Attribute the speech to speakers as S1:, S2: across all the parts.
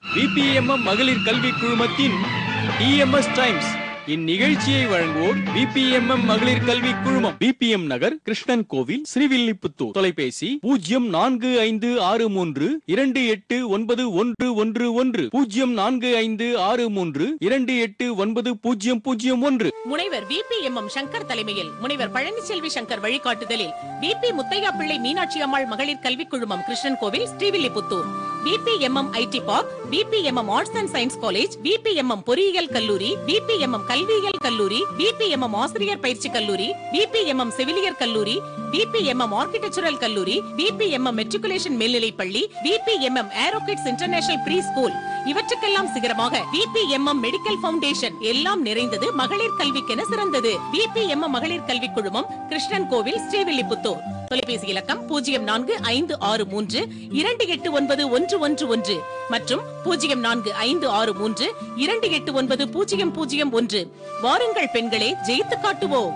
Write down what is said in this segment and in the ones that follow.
S1: BPMM மகளிர் கல்வி குழுமத்தின் டிஎம்எஸ் டைம்ஸ் இந்நிகழ்ச்சியை வழங்குவோர் பிபிஎம்எம் மகளிர் கல்வி குழுமம் பிபிஎம் நகர் கிருஷ்ணன் கோவில் ஸ்ரீவில்லிபுத்தூர் தொலைபேசி பூஜ்ஜியம் நான்கு ஐந்து ஆறு மூன்று இரண்டு எட்டு ஒன்பது ஒன்று ஒன்று ஒன்று பூஜ்ஜியம் நான்கு ஐந்து ஆறு மூன்று இரண்டு எட்டு ஒன்பது பூஜ்ஜியம் பூஜ்ஜியம் ஒன்று
S2: முனைவர் V P M M Shankar தலைமையில் முனைவர் பழனிசெல்வி சங்கர் வழிகாட்டுதலில் வி பி முத்தையா பிள்ளை மீனாட்சி அம்மாள் மகளிர் கல்விக் குழுமம் Krishnan Kovil Srivilliputhur V P M M IT park V P M M arts and science college V P M M பொறியியல் கல்லூரி வி பி எம் எம் கல்வியியல் கல்லூரி வி பி எம் எம் ஆசிரியர் பயிற்சி கல்லூரி வி பி எம் எம் செவிலியர் கல்லூரி V P M M architectural கல்லூரி V P M M matriculation மேல்நிலைப் பள்ளி V P M M Aerokids international pre school இவற்றுக்கெல்லாம் சிகரமாக விபிஎம்எம் மெடிக்கல் ஃபவுண்டேஷன் எல்லாம் நிறைந்தது மகளிர் கல்விக்கென சிறந்தது விபிஎம்எம் மகளிர் கல்விக் குழுமம் கிருஷ்ணன் கோவில் ஸ்ரீவில்லிபுத்தூர் தொலைபேசி இலக்கம் பூஜ்ஜியம் நான்கு ஐந்து ஆறு மூன்று இரண்டு எட்டு ஒன்பது ஒன்று ஒன்று ஒன்று மற்றும் பூஜ்ஜியம் நான்கு ஐந்து ஆறு மூன்று இரண்டு எட்டு ஒன்பது பூஜ்ஜியம் பூஜ்ஜியம் ஒன்று வாருங்கள் பெண்களே ஜெயித்து காட்டுவோம்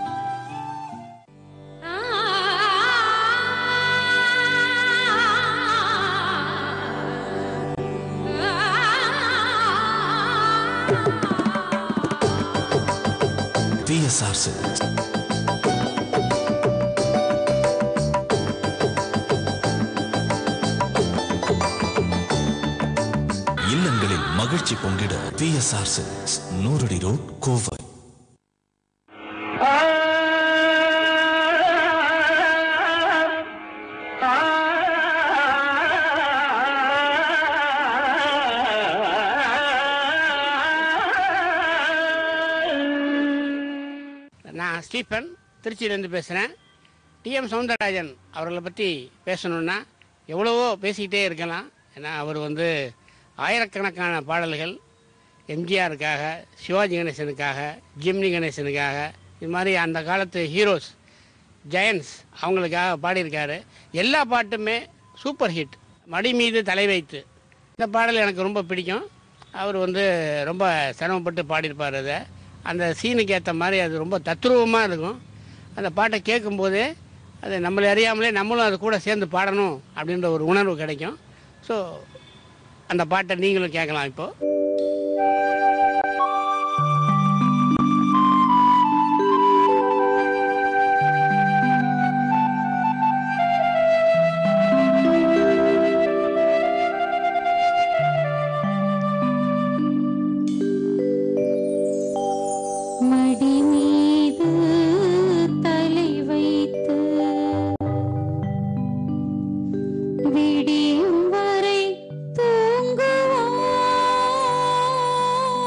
S3: பிஎஸ்ஆர் சில்க்ஸ் இல்லங்களில் மகிழ்ச்சி பொங்கிட பிஎஸ்ஆர் சில்க்ஸ் நூறடி ரோட் கோவை
S4: நான் ஸ்டீஃபன் திருச்சியிலேருந்து பேசுகிறேன் டிஎம் சவுந்தரராஜன் அவர்களை பற்றி பேசணுன்னா எவ்வளவோ பேசிக்கிட்டே இருக்கலாம் ஏன்னா அவர் வந்து ஆயிரக்கணக்கான பாடல்கள் எம்ஜிஆருக்காக சிவாஜி கணேசனுக்காக ஜிம்னி கணேசனுக்காக இது மாதிரி அந்த காலத்து ஹீரோஸ் ஜெயன்ஸ் அவங்களுக்காக பாடியிருக்காரு எல்லா பாட்டுமே சூப்பர் ஹிட் மடி மீது தலை வைத்து இந்த பாடல் எனக்கு ரொம்ப பிடிக்கும் அவர் வந்து ரொம்ப சிரமப்பட்டு பாடியிருப்பார் அதை அந்த சீனுக்கு ஏற்ற மாதிரி அது ரொம்ப தத்ரூபமாக இருக்கும் அந்த பாட்டை கேட்கும்போதே அது நம்மளை அறியாமலே நம்மளும் அது கூட சேர்ந்து பாடணும் அப்படின்ற ஒரு உணர்வு கிடைக்கும் ஸோ அந்த பாட்டை நீங்களும் கேட்கலாம் இப்போது
S5: மடி மீது தலை வைத்து விடியும் வரை தூங்குவோம்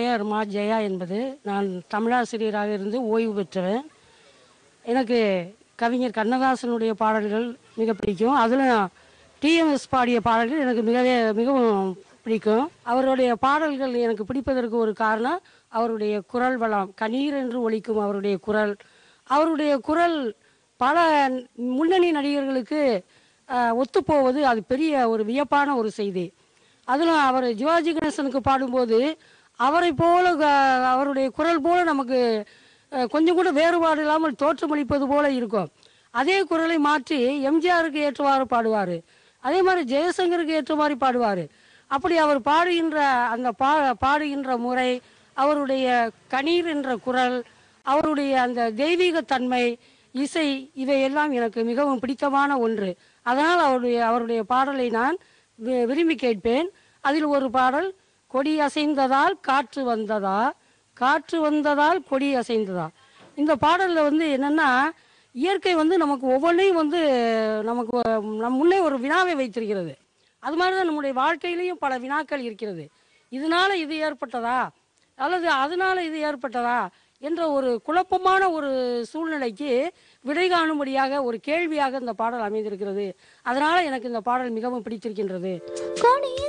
S6: பெயர் மா ஜெயா என்பது நான் தமிழாசிரியராக இருந்து ஓய்வு பெற்றவன் எனக்கு கவிஞர் கண்ணதாசனுடைய பாடல்கள் மிக பிடிக்கும் அதில் டிஎம்எஸ் பாடிய பாடல்கள் எனக்கு மிகவே மிகவும் பிடிக்கும் அவருடைய பாடல்கள் எனக்கு பிடிப்பதற்கு ஒரு காரணம் அவருடைய குரல் வளம் கணீர் என்று ஒலிக்கும் அவருடைய குரல் அவருடைய குரல் பல முன்னணி நடிகர்களுக்கு ஆஹ், ஒத்துப்போவது அது பெரிய ஒரு வியப்பான ஒரு செய்தி அதிலும் அவர் சிவாஜி கணேசனுக்கு பாடும்போது அவரை போல க- அவருடைய குரல் போல நமக்கு அஹ், கொஞ்சம் கூட வேறுபாடு இல்லாமல் தோற்றமளிப்பது போல இருக்கும் அதே குரலை மாற்றி எம்ஜிஆருக்கு ஏற்றவாறு பாடுவார் அதே மாதிரி ஜெயசங்கருக்கு ஏற்ற மாதிரி பாடுவார் அப்படி அவர் பாடுகின்ற அந்த பா பாடுகின்ற முறை அவருடைய கணீர் என்ற குரல் அவருடைய அந்த தெய்வீக தன்மை இசை இவையெல்லாம் எனக்கு மிகவும் பிடித்தமான ஒன்று அதனால் அவருடைய அவருடைய பாடலை நான் வி- விரும்பி கேட்பேன் அதில் ஒரு பாடல் கொடி அசைந்ததால் காற்று வந்ததா காற்று வந்ததால் கொடி அசைந்ததா இந்த பாடலில் வந்து என்னன்னா இயற்கை வந்து நமக்கு ஒவ்வொன்றையும் வந்து நமக்கு நம் முன்னே ஒரு வினாவை வைத்திருக்கிறது அது மாதிரி தான் நம்முடைய வாழ்க்கையிலையும் பல வினாக்கள் இருக்கிறது இதனால இது ஏற்பட்டதா அல்லது அதனால இது ஏற்பட்டதா என்ற ஒரு குழப்பமான ஒரு சூழ்நிலைக்கு விடை காணும்படியாக ஒரு கேள்வியாக இந்த பாடல் அமைந்திருக்கிறது அதனால எனக்கு இந்த பாடல் மிகவும் பிடித்திருக்கின்றது
S5: கொடிய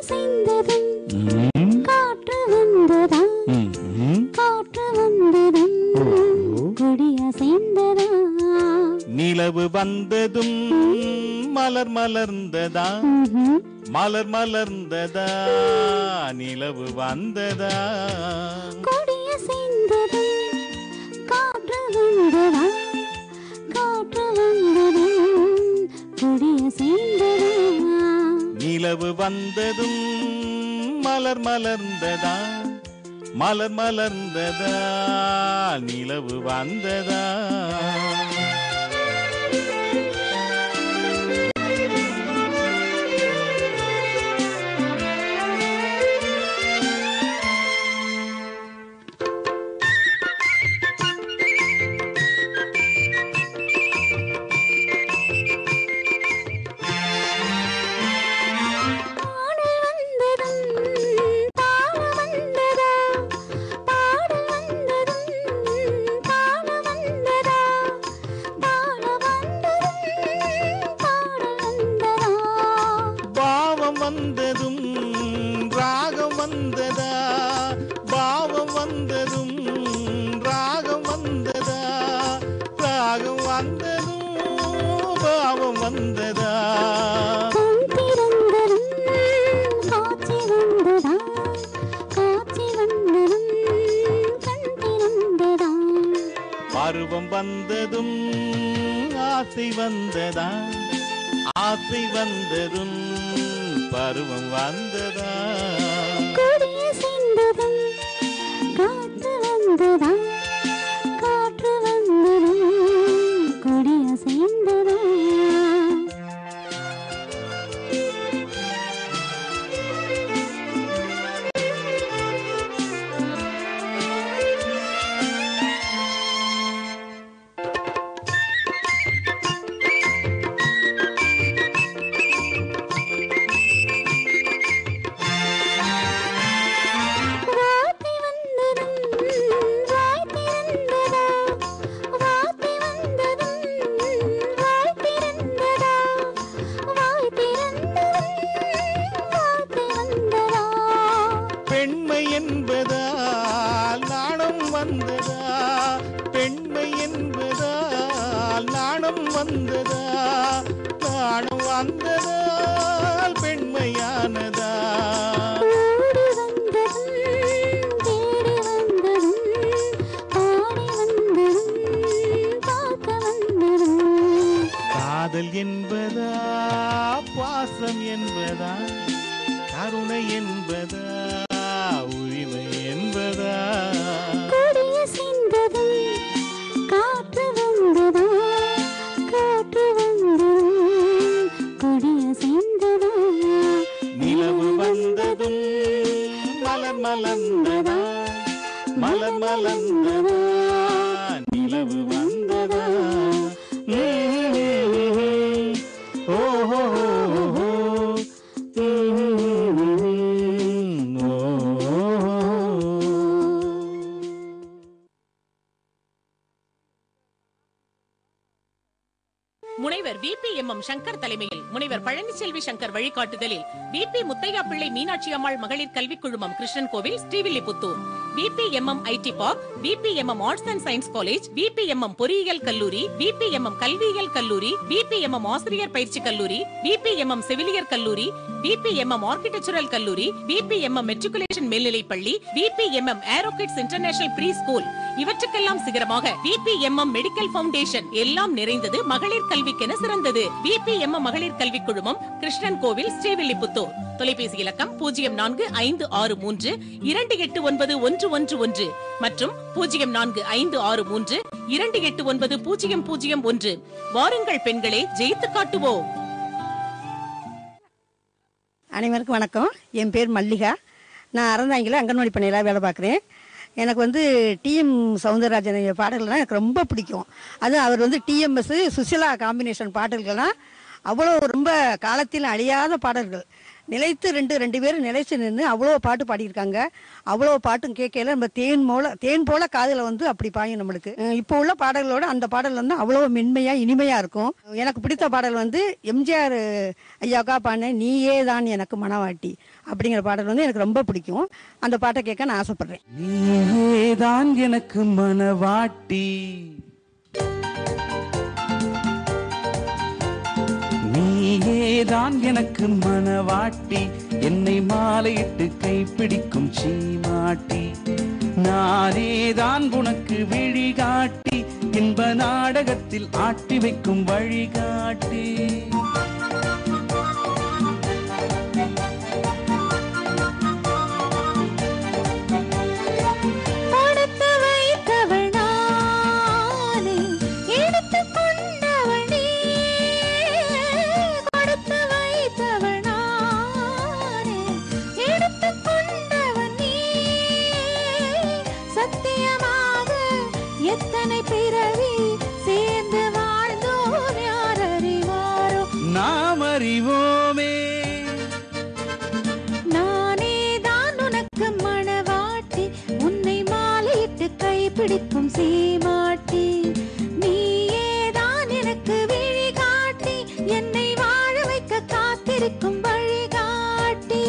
S5: செய்ததும் காற்று வந்ததா காற்று வந்ததும் கொடிய செய்ததா
S7: நிலவு வந்ததும் மலர் மலர்ந்ததா மலர் மலர்ந்ததா நிலவு வந்ததா
S5: கொடிய செய்ததும் காற்று வந்ததா காற்று வந்ததும் கொடிய செய்ததா
S7: நிலவு வந்ததும் மலர் மலர்ந்ததா மலர் மலர்ந்ததா நிலவு வந்ததா
S5: பாடல் வந்ததும் பாட வந்ததா பாடல் வந்ததும் பாட வந்ததா பாட வந்ததும் பாடல் வந்ததா
S7: பாவம் வந்ததும் ராகம் வந்ததா பாவம் வந்ததும் ராகம் வந்ததா ராகம் வந்ததும் பாவம் வந்ததா
S5: கண் திறந்ததும் காட்சி வந்ததா காட்சி வந்ததும் கண் திறந்ததா
S7: பருவம் வந்ததும் ஆசை வந்ததா ஆசை வந்ததும் பருவம் வந்ததா
S5: கொடிய செய்ததும் காற்று வந்ததா காற்று வந்ததும் கொடிய செய்ததா வார்த்தை வந்ததும் வாய் திறந்ததா வார்த்தை வந்ததும் வாய் திறந்ததா வாய் திறந்ததும் வார்த்தை வந்ததா
S7: பெண்மை என்பதால் நாணம் வந்ததா பெண்மை என்பதால் நாணம் வந்ததா நாணம் வந்ததால் பெண்மையானதா
S5: ஓடி வந்ததும் தேடி வந்ததும் பாடி வந்ததும் பார்க்க வந்ததும்
S7: காதல் என்பதா பாசம் என்பதா கருணை என்பதா உரிமை என்பதா
S5: கொடிய செய்ததும் காற்று வந்ததா காற்று வந்ததும் கொடிய செய்ததா
S7: நிலவு வந்ததும் மலர் மலர்ந்ததா மலர் மலர்ந்ததா நிலவு வந்ததா ஓஹோ
S2: எம் சங்கர் தலைமையில் முனைவர் பழனிச்செல்வி சங்கர் வழிகாட்டுதலில் பிபி முத்தையா பிள்ளை மீனாட்சி அம்மாள் மகளிர் கல்விக் குழுமம் Krishnan Kovil Srivilliputhur BPMM IT park BPMM arts and science college BPMM பொறியியல் கல்லூரி பிபிஎம்எம் கல்வியியல் கல்லூரி பிபிஎம்எம் ஆசிரியர் பயிற்சி கல்லூரி பிபிஎம்எம் செவிலியர் கல்லூரி பிபிஎம்எம் ஆர்கிடெக்சரல் கல்லூரி பிபிஎம்எம் மெட்ரிகுலேஷன் மேல்நிலைப் பள்ளி BPMM Aerokids international pre school இவற்றுக்கெல்லாம் சிகரமாக பிபிஎம்எம் மெடிக்கல் ஃபவுண்டேஷன் எல்லாம் நிறைந்தது மகளிர் கல்விக்கென சிறந்தது பிபிஎம்எம் மகளிர் கல்விக் குழுமம் கிருஷ்ணன் கோவில் ஸ்ரீவில்லிபுத்தூர் தொலைபேசி இலக்கம் பூஜ்ஜியம் நான்கு ஐந்து ஆறு மூன்று இரண்டு எட்டு ஒன்பது ஒன்று ஒன்று ஒன்று மற்றும் பூஜ்ஜியம் நான்கு ஐந்து ஆறு மூன்று இரண்டு எட்டு ஒன்பது பூஜ்ஜியம் பூஜ்ஜியம் ஒன்று வாருங்கள் பெண்களே ஜெயித்து காட்டுவோம்
S8: அனைவருக்கும் வணக்கம் என் பேர் மல்லிகா நான் அறந்தாங்கில அங்கன்வாடி பணியில் வேலை பார்க்குறேன் எனக்கு வந்து டிஎம் சவுந்தரராஜன் பாடல்கள்லாம் எனக்கு ரொம்ப பிடிக்கும் அதுவும் அவர் வந்து டிஎம்எஸ் சுசிலா காம்பினேஷன் பாடல்கள்லாம் அவ்வளோ ரொம்ப காலத்தில் அழியாத பாடல்கள் நிலைத்து ரெண்டு ரெண்டு பேரும் நிலைச்சு நின்று அவ்வளோ பாட்டு பாடியிருக்காங்க அவ்வளோ பாட்டும் கேட்கல நம்ம தேன் போல தேன் போல காதில் வந்து அப்படி பாயும் நம்மளுக்கு அஹ் இப்போ உள்ள பாடல்களோட அந்த பாடல் வந்து அவ்வளோ மென்மையாக இனிமையாக இருக்கும் எனக்கு பிடித்த பாடல் வந்து எம்ஜிஆர் ஐயாக்கா பாடின நீயே தான் எனக்கு மனவாட்டி அப்படிங்கிற பாடல் வந்து எனக்கு ரொம்ப பிடிக்கும் அந்த பாட்டை கேட்க நான் ஆசைப்படுறேன்
S7: நீதான் எனக்கு மனவாட்டி நீயேதான் எனக்கு மனவாட்டி என்னை மாலையிட்டு கைப்பிடிக்கும் சீமாட்டி நானேதான் உனக்கு விழிகாட்டி இன்ப நாடகத்தில் ஆட்டி வைக்கும் வழிகாட்டி
S5: கொடுத்து வைத்தவள் நானே எடுத்துக் கொண்டவள் நீ கொடுத்து வைத்தவள் நானே எடுத்துக் கொண்டவள் நீ சத்தியமாக எத்தனை பிறவி சேர்ந்து வாழ்ந்தோம் யார் அறிவாரோ
S7: நாம் அறிவோமே
S5: நானே தான் உனக்கு மணவாட்டி உன்னை மாலையிட்டு கைப்பிடிக்கும் சீமாட்டி நீயே தான் எனக்கு விழிகாட்டி என்னை வாழ வைக்க காத்திருக்கும் வழிகாட்டி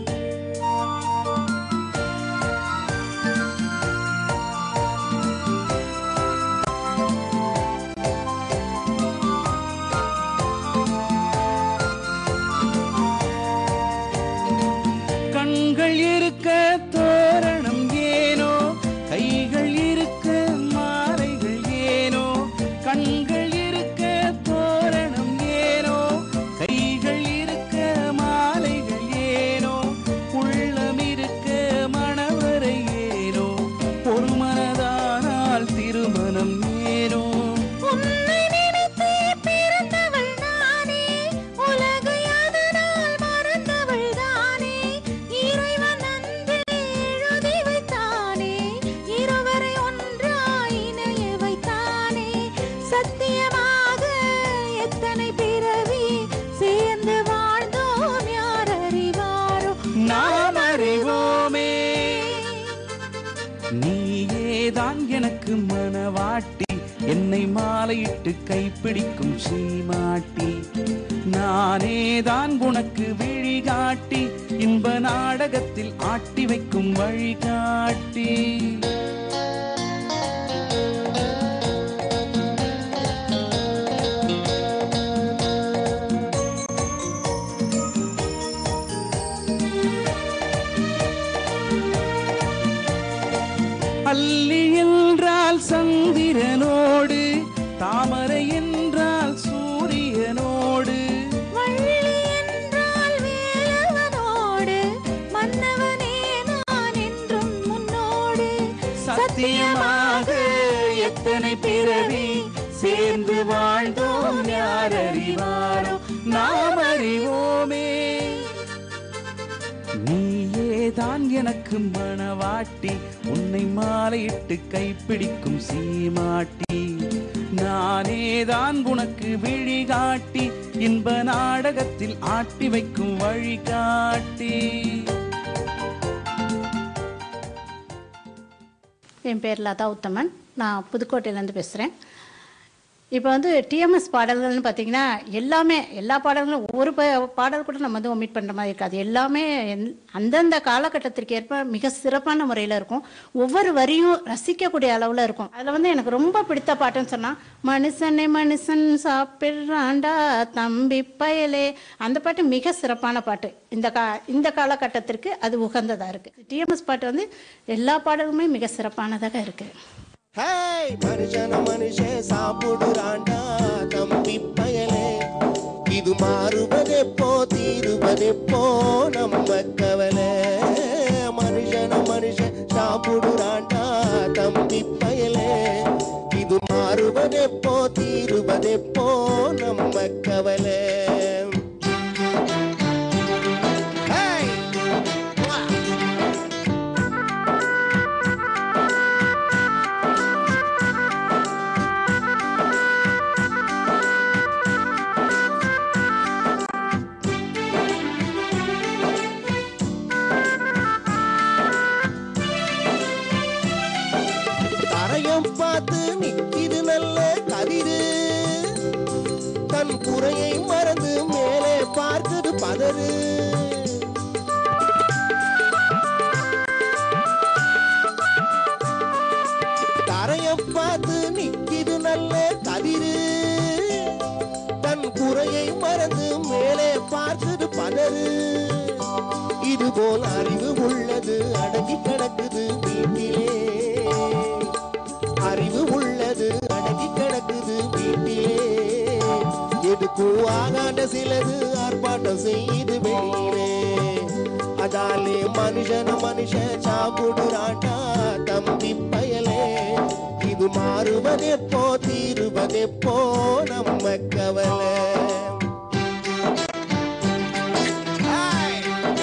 S7: கண்கள் இருக்க தோரணம் ஏனோ கைகள் இருக்க மாலைகள் ஏனோ கண்கள் இருக்க தோரணம் ஏனோ கைகள் இருக்க மாலைகள் ஏனோ உள்ளம் இருக்க மணவரை ஏனோ ஒரு மனதானால் திருமணம் ஏனோ
S5: உன்னை நினைத்தே பிறந்தவள் நானே உலகை அதனால் மறந்தவள் தானே இறைவன் அன்பே எழுதி வைத்தானே இருவரை ஒன்றாய் இணைய வைத்தானே சத்தியமாக எத்தனை பிறவி சேர்ந்து வாழ்ந்தோம் யார் அறிவாரோ
S7: நாம் அறிவோமே நீயேதான் எனக்கு மனவாட்டி என்னை மாலையிட்டு கைப்பிடிக்கும் சீமாட்டி நானேதான் உனக்கு விழிகாட்டி இன்ப நாடகத்தில் ஆட்டி வைக்கும் வழிகாட்டி அல்லி என்றால் சந்திரனோடு தாமரை என்றால் சூரியனோடு
S5: வள்ளி என்றால் வேலவனோடு மன்னவனே நான் என்றும் முன்னோடு
S7: சத்தியமாக எத்தனை பிறவி சேர்ந்து வாழ்ந்தோம் யார் அறிவாரோ நாம் அறிவோமே நீயேதான் எனக்கு மணவாட்டி உன்னை மாலையிட்டு கைப்பிடிக்கும் சீமாட்டி நானேதான் உனக்கு விழிகாட்டி இன்ப நாடகத்தில் ஆட்டி வைக்கும் வழிகாட்டி
S9: என் பேர் லதா உத்தமன் நான் புதுக்கோட்டையிலேருந்து பேசுகிறேன் இப்போ வந்து டிஎம்எஸ் பாடல்கள்னு பார்த்தீங்கன்னா எல்லாமே எல்லா பாடல்களும் ஒரு ப- பாடல் கூட நம்ம வந்து ஒமிட் பண்ணுற மாதிரி இருக்காது எல்லாமே எந்த- அந்தந்த காலகட்டத்திற்கு ஏற்ப மிக சிறப்பான முறையில் இருக்கும் ஒவ்வொரு வரியும் ரசிக்கக்கூடிய அளவில் இருக்கும் அதில் வந்து எனக்கு ரொம்ப பிடித்த பாட்டுன்னு சொன்னால் மனுஷனே மனுஷன் சாப்பிட்றாண்டா தம்பி பயலே அந்த பாட்டு மிக சிறப்பான பாட்டு இந்த கா இந்த காலகட்டத்திற்கு அது உகந்ததாக இருக்குது டிஎம்எஸ் பாட்டு வந்து எல்லா பாடலுமே மிக சிறப்பானதாக இருக்குது
S10: ஹேய் மனுஷன மனுஷன் சாப்பிடுறாண்டா தம்பி பயலே இது மாறுவதெப்போ தீருவதெப்போ நம்ம கவலை மனுஷன மனுஷன் சாப்பிடுறாண்டா தம்பி பயலே இது மாறுவதெப்போ தீருவதெப்போ நம்ம கவலை ஹேய் வா தரையம் பார்த்து நிக்கிது நல்ல கதிரு தன் குறையை மறந்து மேலே பார்க்குது பதறு தரையம் பார்த்து நிக்கிது நல்ல கதிரு தன் குறையை மறந்து மேலே பார்க்குது பதறு இது போல் அறிவு உள்ளது அடங்கி கிடக்குது வீட்டிலே அறிவு உள்ளது அடங்கி கிடக்குது வீட்டிலே எதுக்கும் ஆகாத சிலது ஆர்ப்பாட்டம் செய்து வெளியிலே அதாலே மனுஷன மனுஷன் சாப்பிடுறாண்டா தம்பி பயலே இது மாறுவதெப்போ தீருவதெப்போ நம்ம கவலை ஹாய்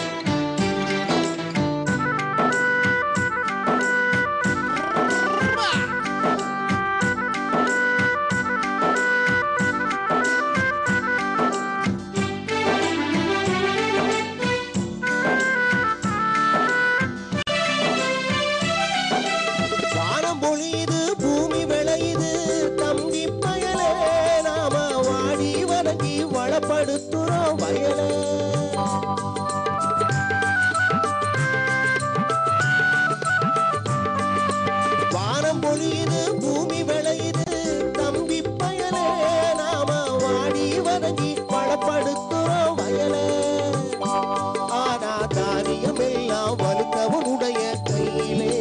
S10: வானம் பொழியுது பூமி விளையுது தம்பி பயலே நாம வாடி வணங்கி வளப்படுத்துறோம் வயலே வானம் பொழியுது பூமி விளையுது தம்பி பயலே நாம வாடி வணங்கி வளப்படுத்துறோம் வயலே ஆனா தானியம் எல்லாம் வலுத்தவனுடைய கையிலே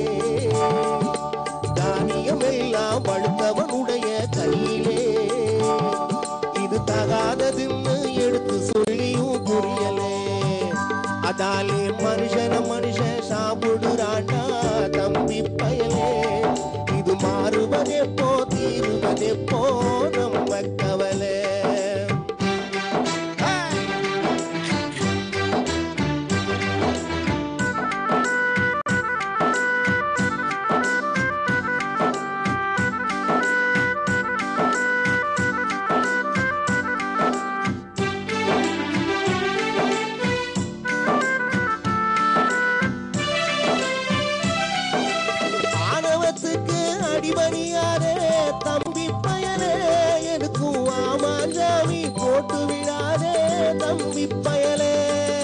S10: தானியம் எல்லாம் வலுத்தவனுடைய கையிலே இது தகாததுன்னு எடுத்து சொல்லியும் புரியலே அதாலே மனுஷன மனுஷன் சாப்பிடுறாண்டா தம்பி பயலே இது மாறுவதெப்போ தீருவதெப்போ நம்ம கவலை Hey! ஆணவத்துக்கு அடிபணியாரே தம்பி பயலே எனக்கும் ஆமாஞ்சாமி போட்டு விடாதே தம்பி பயலே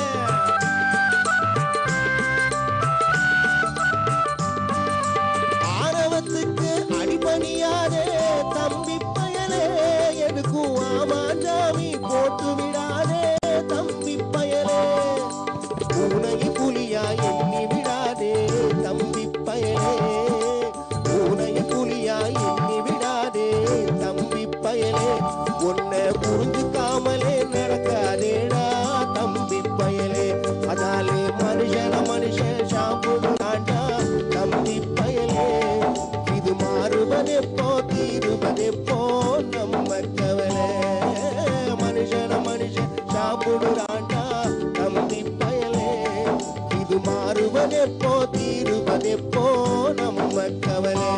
S10: ஆணவத்துக்கு அடிபணியாரே தம்பி பயலே எனக்கும் ஆமாஞ்சாமி போட்டு விடாதே தம்பி பயலே பூனை புலியா எண்ணி விடாதே தம்பி பயலே பூனை புலியா எண்ணி விடாதே தம்பி பயலே உன்னை புரிஞ்சுக்காமலே நடக்காதேடா தம்பி பயலே அதாலே மனுஷன மனுஷன் சாப்பிடுறாண்டா தம்பி பயலே இது மாறுவதெப்போ தீருவதெப்போ நம்ம கவலை மனுஷன மனுஷன் சாப்பிடுறாண்டா தம்பி பயலே இது மாறுவதெப்போ தீருவதெப்போ நம்ம கவலை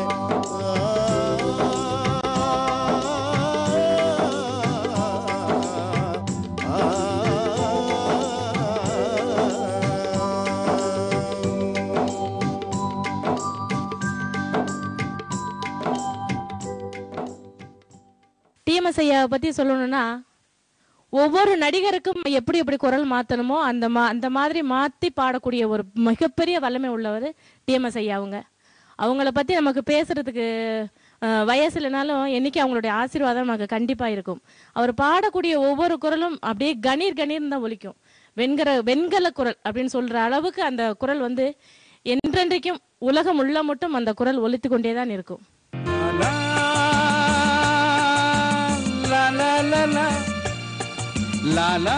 S11: டிஎம்எஸ் ஐயாவை பற்றி சொல்லணும்னா ஒவ்வொரு நடிகருக்கும் எப்படி எப்படி குரல் மாற்றணுமோ அந்த மா அந்த மாதிரி மாற்றி பாடக்கூடிய ஒரு மிகப்பெரிய வல்லமை உள்ளவர் டிஎம்எஸ் ஐயாவுங்க அவங்கள பற்றி நமக்கு பேசுறதுக்கு அஹ், வயசு இல்லைனாலும் என்னைக்கு அவங்களுடைய ஆசீர்வாதம் நமக்கு கண்டிப்பாக இருக்கும் அவர் பாடக்கூடிய ஒவ்வொரு குரலும் அப்படியே கணீர் கணீர்னு தான் ஒலிக்கும் வெண்கர வெண்கல குரல் அப்படின்னு சொல்ற அளவுக்கு அந்த குரல் வந்து என்றென்றைக்கும் உலகம் உள்ள மட்டும் அந்த குரல் ஒலித்து கொண்டே தான் இருக்கும்
S7: லா லா லா லா லா லா லா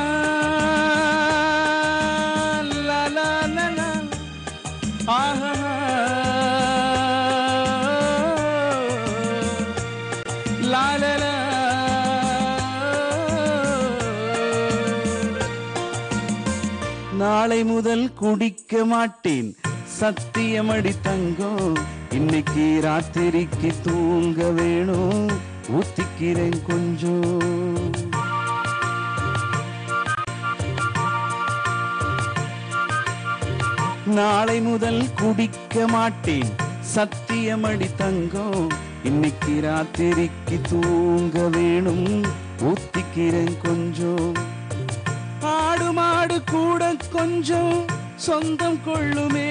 S7: லா லா லா லா ஆஹா லா லா லா நாளை முதல் குடிக்க மாட்டேன் சத்தியமடி தங்கம் இன்னைக்கு ராத்திரிக்கு தூங்க வேணும் ஊத்திக்கிறேன் கொஞ்சம் நாளை முதல் குடிக்க மாட்டேன் சத்தியமடி தங்கம் இன்னைக்கு ராத்திரிக்கு தூங்க வேணும் ஊத்திக்கிறேன் கொஞ்சம் ஆடு மாடு கூட கொஞ்சம் சொந்தம் கொள்ளுமே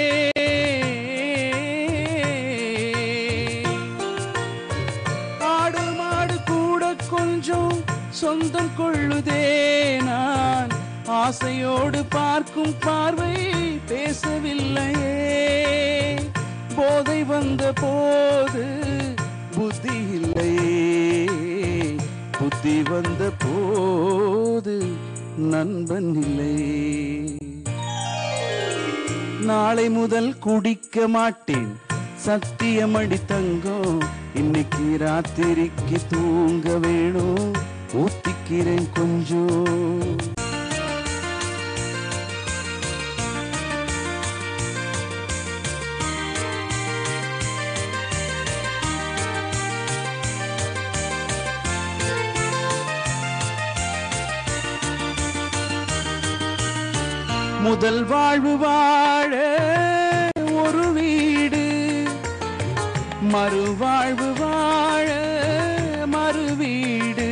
S7: ஆடு மாடு கூட கொஞ்சம் சொந்தம் கொள்ளுதே நான் ஆசையோடு பார்க்கும் பார்வை பேசவில்லையே போதை வந்த போது புத்தி இல்லையே புத்தி வந்த போது நண்பன் இல்லையே நாளை முதல் குடிக்க மாட்டேன் சத்தியமடி தங்கம் இன்னைக்கு ராத்திரிக்கு தூங்க வேணும் ஊத்திக்கிறேன் கொஞ்சம் முதல் வாழ்வு வாழ ஒரு வீடு மறுவாழ்வு வாழ மறு வீடு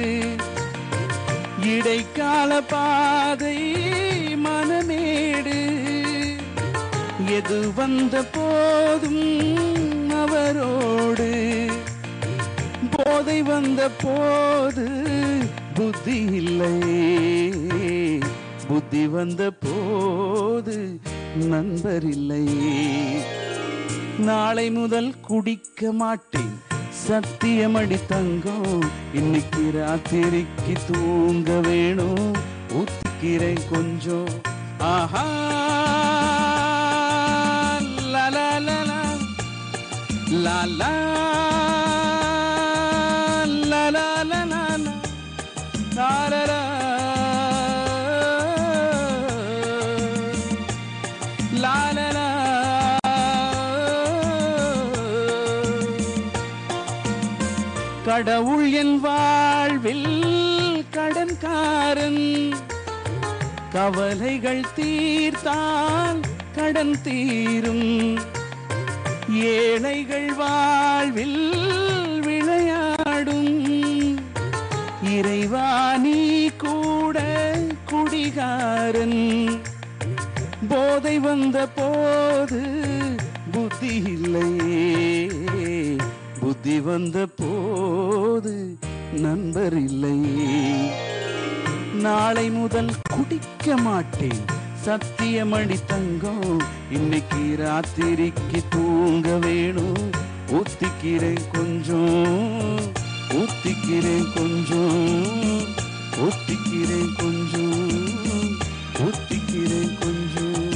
S7: இடைக்கால பாதை மனமேடு எது வந்த போதும் அவரோடு போதை வந்த போது புத்தி இல்லையே புத்தி வந்த போது நண்பர் இல்லையே நாளை முதல் குடிக்க மாட்டேன் சத்தியமடி தங்கம் இன்னைக்கு ராத்திரிக்கு தூங்க வேணும் ஊத்திக்கிறேன் கொஞ்சம் ஆஹா லா லா லா லா லா லா லா லா லா லா லா லா லா லா லா லா லா கடவுள் என் வாழ்வில் கடன்காரன் கவலைகள் தீர்த்தால் கடன் தீரும் ஏழைகள் வாழ்வில் விளையாடும் இறைவா நீ கூட குடிகாரன் போதை வந்த போது புத்தி இல்லையே புத்தி வந்த போது நண்பர் இல்லையே நாளை முதல் குடிக்க மாட்டேன் சத்தியமடி தங்கம் இன்னைக்கு ராத்திரிக்கு தூங்க வேணும் ஊத்திக்கிறேன் கொஞ்சம் ஊத்திக்கிறேன் கொஞ்சம் ஊத்திக்கிறேன் கொஞ்சம் ஊத்திக்கிறேன் கொஞ்சம்